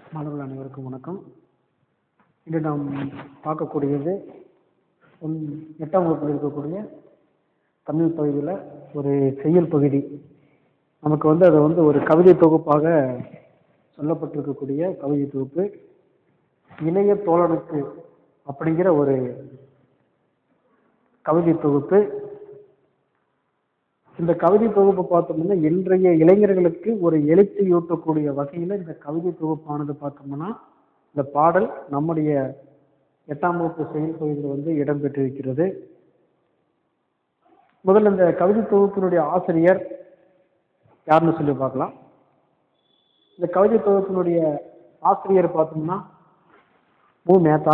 மாணவர்கள் அனைவருக்கும் வணக்கம் இன்று நாம் பார்க்கக்கூடியது ஒன் எட்டாம் வகுப்பில் இருக்கக்கூடிய தமிழ் பகுதியில் ஒரு செய்யுள் பகுதி நமக்கு வந்து அது வந்து ஒரு கவிதை தொகுப்பாக சொல்லப்பட்டிருக்கக்கூடிய கவிதை தொகுப்பு இளைய தோழனுக்கு அப்படிங்கிற ஒரு கவிதை தொகுப்பு இந்த கவிதை தொகுப்பு பார்த்தோம்னா இன்றைய இளைஞர்களுக்கு ஒரு எழுச்சியூட்டக்கூடிய வகையில் இந்த கவிதை தொகுப்பானது பார்த்தோம்னா இந்த பாடல் நம்முடைய எட்டாம் வகுப்பு செயல் பகுதியில் வந்து இடம்பெற்றிருக்கிறது முதல்ல இந்த கவிதை தொகுப்பினுடைய ஆசிரியர் யாருன்னு சொல்லி பார்க்கலாம் இந்த கவிதை தொகுப்பினுடைய ஆசிரியர் பார்த்தோம்னா மு மேத்தா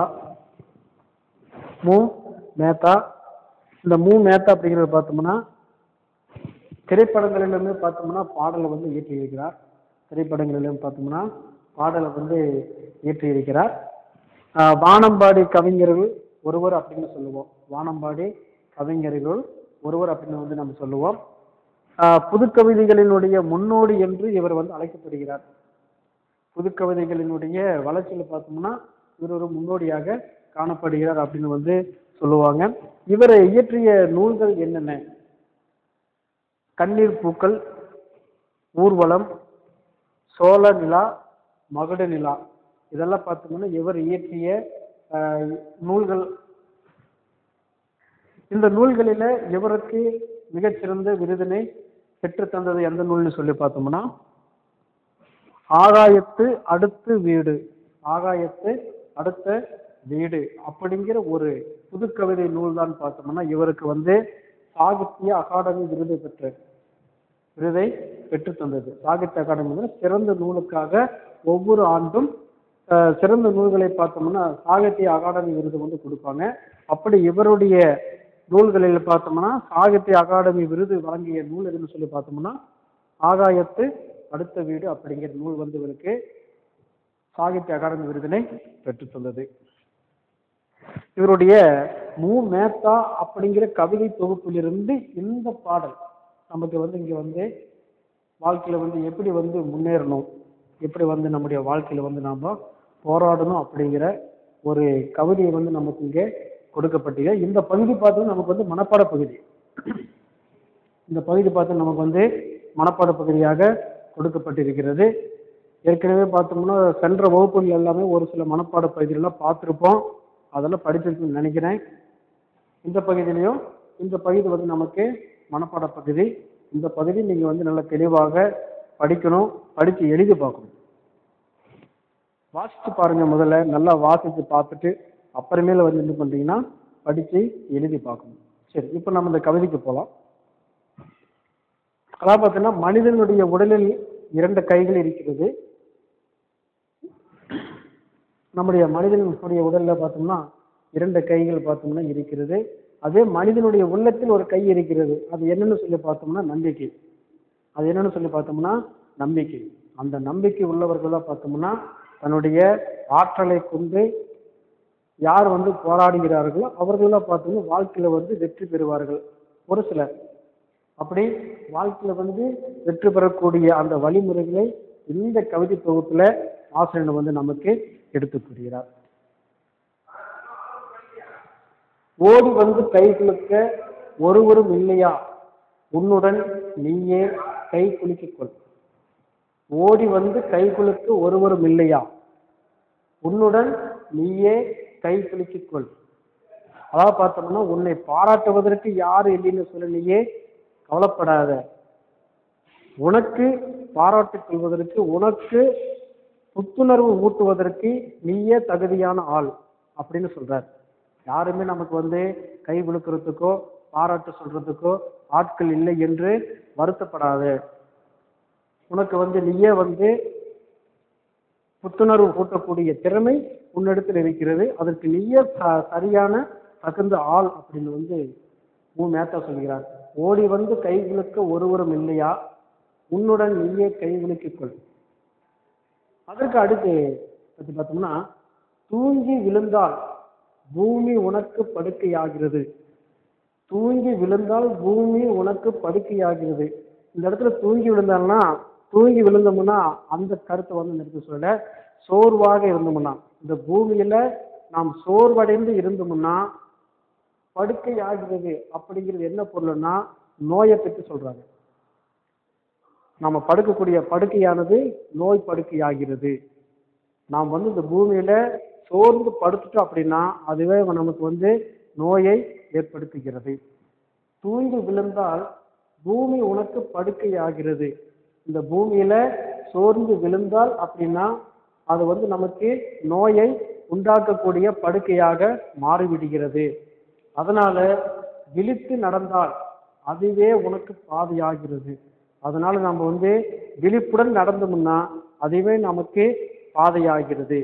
மு மேத்தா இந்த மு மேத்தா அப்படிங்கிறத பார்த்தோம்னா திரைப்படங்களிலுமே பார்த்தோம்னா பாடலை வந்து இயற்றியிருக்கிறார் திரைப்படங்களிலும் பார்த்தோம்னா பாடலை வந்து இயற்றியிருக்கிறார் ஆஹ் வானம்பாடி கவிஞர்கள் ஒருவர் அப்படின்னு சொல்லுவோம் வானம்பாடி கவிஞர்கள் ஒருவர் அப்படின்னு வந்து நம்ம சொல்லுவோம் ஆஹ் புதுக்கவிதைகளினுடைய முன்னோடி என்று இவர் வந்து அழைக்கப்படுகிறார் புதுக்கவிதைகளினுடைய வளர்ச்சியில் பார்த்தோம்னா இவர் ஒரு முன்னோடியாக காணப்படுகிறார் அப்படின்னு வந்து சொல்லுவாங்க இவர் இயற்றிய நூல்கள் என்னென்ன கண்ணீர் பூக்கள் ஊர்வலம் சோழ நிலா மகுட நிலா இதெல்லாம் பார்த்தோம்னா இவர் இயற்றிய ஆஹ், நூல்கள் இந்த நூல்களில இவருக்கு மிகச்சிறந்த விருதினை பெற்று தந்தது எந்த நூல்னு சொல்லி பார்த்தோம்னா ஆகாயத்து அடுத்து வீடு ஆகாயத்து அடுத்த வீடு அப்படிங்கிற ஒரு புதுக்கவிதை நூல் தான் பார்த்தோம்னா இவருக்கு வந்து சாகித்ய அகாடமி விருது பெற்ற விருதை பெற்று தந்தது சாகித்ய அகாடமி வந்து சிறந்த நூலுக்காக ஒவ்வொரு ஆண்டும் அஹ், சிறந்த நூல்களை பார்த்தோம்னா சாகித்ய அகாடமி விருது வந்து கொடுப்பாங்க அப்படி இவருடைய நூல்களில் பார்த்தோம்னா சாகித்ய அகாடமி விருது வழங்கிய நூல் எதுன்னு சொல்லி பார்த்தோம்னா ஆகாயத்து அடுத்த வீடு அப்படிங்கிற நூல் வந்து இவருக்கு சாகித்ய அகாடமி விருதினை பெற்று தந்தது இவருடைய மு மேத்தா அப்படிங்கிற கவிதை தொகுப்பிலிருந்து இந்த பாடல் நமக்கு வந்து இங்க வந்து வாழ்க்கையில வந்து எப்படி வந்து முன்னேறணும் எப்படி வந்து நம்முடைய வாழ்க்கையில வந்து நாம போராடணும் அப்படிங்கிற ஒரு கவிதையை வந்து நமக்கு இங்கே கொடுக்கப்பட்டது இந்த பகுதி பார்த்தோம் நமக்கு வந்து மனப்பாட பகுதி இந்த பகுதி பார்த்து நமக்கு வந்து மனப்பாட பகுதியாக கொடுக்கப்பட்டிருக்கிறது ஏற்கனவே பார்த்தோம்னா சென்ற வகுப்புகள் எல்லாமே ஒரு சில மனப்பாட பகுதிகளெல்லாம் பார்த்துருப்போம் அதெல்லாம் படிச்சிருக்குன்னு நினைக்கிறேன் இந்த பகுதியிலையும் இந்த பகுதி வந்து நமக்கு மனப்பாட பகுதி இந்த பகுதி நீங்கள் வந்து நல்லா தெளிவாக படிக்கணும் படித்து எழுதி பார்க்கணும் வாசித்து பாருங்க முதல்ல நல்லா வாசித்து பார்த்துட்டு அப்புறமேல வந்து என்ன பண்ணுறீங்கன்னா படித்து எழுதி பார்க்கணும் சரி இப்போ நம்ம இந்த கவிதைக்கு போகலாம் அதாவது பார்த்தீங்கன்னா மனிதனுடைய உடலில் இரண்டு கைகள் இருக்கிறது நம்முடைய மனிதனுடைய உடல்ல பார்த்தோம்னா இரண்டு கைகள் பார்த்தோம்னா இருக்கிறது அதே மனிதனுடைய உள்ளத்தில் ஒரு கை இருக்கிறது அது என்னன்னு சொல்லி பார்த்தோம்னா நம்பிக்கை அது என்னன்னு சொல்லி பார்த்தோம்னா நம்பிக்கை அந்த நம்பிக்கை உள்ளவர்களா பார்த்தோம்னா தன்னுடைய ஆற்றலை கொண்டு யார் வந்து போராடுகிறார்களோ அவர்களாம் பார்த்தோம்னா வாழ்க்கையில வந்து வெற்றி பெறுவார்கள் ஒரு சிலர் அப்படி வாழ்க்கையில வந்து வெற்றி பெறக்கூடிய அந்த வழிமுறைகளை இந்த கவிதை தொகுப்புல ஆசிரியர் வந்து நமக்கு எடுத்து கூறுகிறார் ஓடி வந்து கை குலுக்க ஒருவரும் இல்லையா உன்னுடன் நீயே கை குலுக்கிக் கொள் ஓடி வந்து கை குலுக்க ஒருவரும் இல்லையா உன்னுடன் நீயே கை குலுக்கிக் கொள் அதாவது பார்த்தோம்னா உன்னை பாராட்டுவதற்கு யாரு இல்லைன்னு சொல்லி நீயே கவலைப்படாத உனக்கு பாராட்டிக் கொள்வதற்கு உனக்கு புத்துணர்வு ஊட்டுவதற்கு நீயே தகுதியான ஆள் அப்படின்னு சொல்றார் யாருமே நமக்கு வந்து கை விழுக்கிறதுக்கோ பாராட்டு சொல்றதுக்கோ ஆட்கள் இல்லை என்று வருத்தப்படாத உனக்கு வந்து நீயே வந்து புத்துணர்வு ஊட்டக்கூடிய திறமை உன்னிடத்தில் இருக்கிறது அதற்கு நீயே ச- சரியான தகுந்த ஆள் அப்படின்னு வந்து மு மேத்தா சொல்கிறார் ஓடி வந்து கை விழுக்க ஒருவரும் இல்லையா உன்னுடன் நீயே கை விழுக்கிக் கொள் அதற்கு அடுத்து பத்தி பார்த்தோம்னா தூங்கி விழுந்தால் பூமி உனக்கு படுக்கையாகிறது தூங்கி விழுந்தால் பூமி உனக்கு படுக்கையாகிறது இந்த இடத்துல தூங்கி விழுந்தால்னா தூங்கி விழுந்தோம்னா அந்த கருத்தை வந்து இந்த இடத்துல சொல்ல சோர்வாக இருந்தோம்னா இந்த பூமியில நாம் சோர்வடைந்து இருந்தோம்னா படுக்கை ஆகிறது அப்படிங்கிறது என்ன பொருள்னா நோயை பற்றி சொல்றாங்க நம்ம படுக்கக்கூடிய படுக்கையானது நோய் படுக்கை ஆகிறது நாம் வந்து இந்த பூமியில சோர்ந்து படுத்துட்டோம் அப்படின்னா அதுவே நமக்கு வந்து நோயை ஏற்படுத்துகிறது தூங்கி விழுந்தால் பூமி உனக்கு படுக்கை ஆகிறது இந்த பூமியில சோர்ந்து விழுந்தால் அப்படின்னா அது வந்து நமக்கு நோயை உண்டாக்கக்கூடிய படுக்கையாக மாறிவிடுகிறது அதனால விழித்து நடந்தால் அதுவே உனக்கு பாதையாகிறது அதனால நம்ம வந்து விழிப்புடன் நடந்தோம்னா அதுவே நமக்கு பாதையாகிறது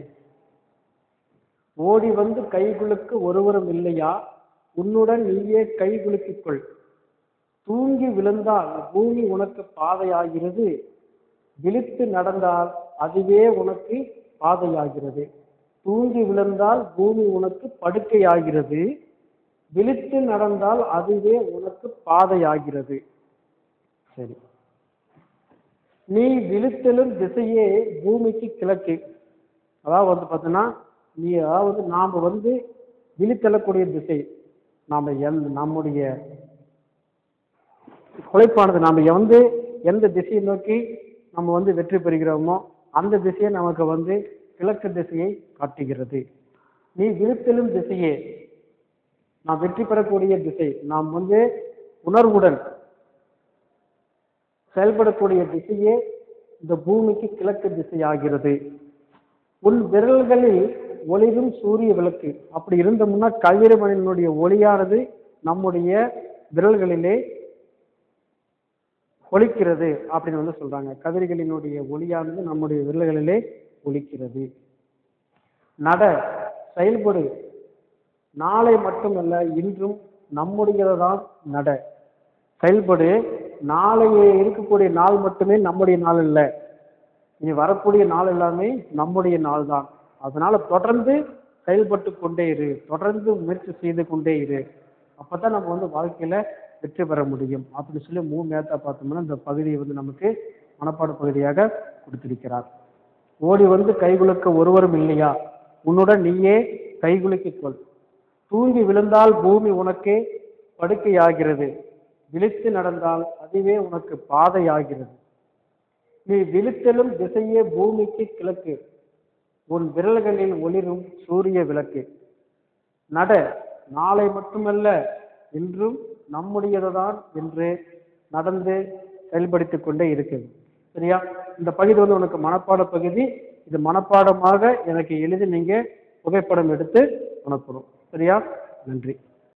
ஓடி வந்து கைகுலுக்கு ஒருவரும் இல்லையா உன்னுடன் நீயே கைகுலுக்கிக் கொள் தூங்கி விழுந்தால் பூமி உனக்கு பாதையாகிறது விழித்து நடந்தால் அதுவே உனக்கு பாதையாகிறது தூங்கி விழுந்தால் பூமி உனக்கு படுக்கையாகிறது விழித்து நடந்தால் அதுவே உனக்கு பாதையாகிறது சரி நீ விழுத்தலும் திசையே பூமிக்கு கிழக்கு அதாவது வந்து பார்த்தீங்கன்னா நீ அதாவது நாம் வந்து விழித்தெழக்கூடிய திசை நாம் எந் நம்முடைய உழைப்பானது நாம் வந்து எந்த திசையை நோக்கி நம்ம வந்து வெற்றி பெறுகிறோமோ அந்த திசையை நமக்கு வந்து கிழக்கு திசையை காட்டுகிறது நீ விழுத்தலும் திசையே நாம் வெற்றி பெறக்கூடிய திசை நாம் வந்து உணர்வுடன் செயல்படக்கூடிய திசையே இந்த பூமிக்கு கிழக்கு திசையாகிறது உன் விரல்களில் ஒளிரும் சூரிய விளக்கு அப்படி இருந்தோம்னா கதிரவனினுடைய ஒளியானது நம்முடைய விரல்களிலே ஒலிக்கிறது அப்படின்னு வந்து சொல்றாங்க கதிர்களினுடைய ஒளியானது நம்முடைய விரல்களிலே ஒலிக்கிறது நட செயல்படு நாளை மட்டுமல்ல இன்றும் நம்முடையதான் நட செயல்படு நாளையே இருக்கக்கூடிய நாள் மட்டுமே நம்முடைய நாள் இல்லை இனி வரக்கூடிய நாள் எல்லாமே நம்முடைய நாள் தான் அதனால தொடர்ந்து செயல்பட்டு கொண்டே இரு தொடர்ந்து முயற்சி செய்து கொண்டே இரு அப்பதான் நம்ம வந்து வாழ்க்கையில வெற்றி பெற முடியும் அப்படின்னு சொல்லி மூணு நேரத்தை பார்த்தோம்னா இந்த பகுதியை வந்து நமக்கு மனப்பாட பகுதியாக கொடுத்திருக்கிறார் ஓடி வந்து கைகுலுக்க ஒருவரும் இல்லையா உன்னுடன் நீயே கைகுலுக்கிக் கொள் தூங்கி விழுந்தால் பூமி உனக்கே படுக்கையாகிறது விழித்து நடந்தால் அதுவே உனக்கு பாதையாகிறது நீ விழித்தலும் திசையே பூமிக்கு கிழக்கு உன் விரல்களில் ஒளிரும் சூரிய விளக்கு நட நாளை மட்டுமல்ல இன்றும் நம்முடையதுதான் என்று நடந்து செயல்படுத்திக் கொண்டே இருக்குது சரியா இந்த பகுதி வந்து உனக்கு மனப்பாட பகுதி இது மனப்பாடமாக எனக்கு எழுதி நீங்க புகைப்படம் எடுத்து அனுப்பணும் சரியா நன்றி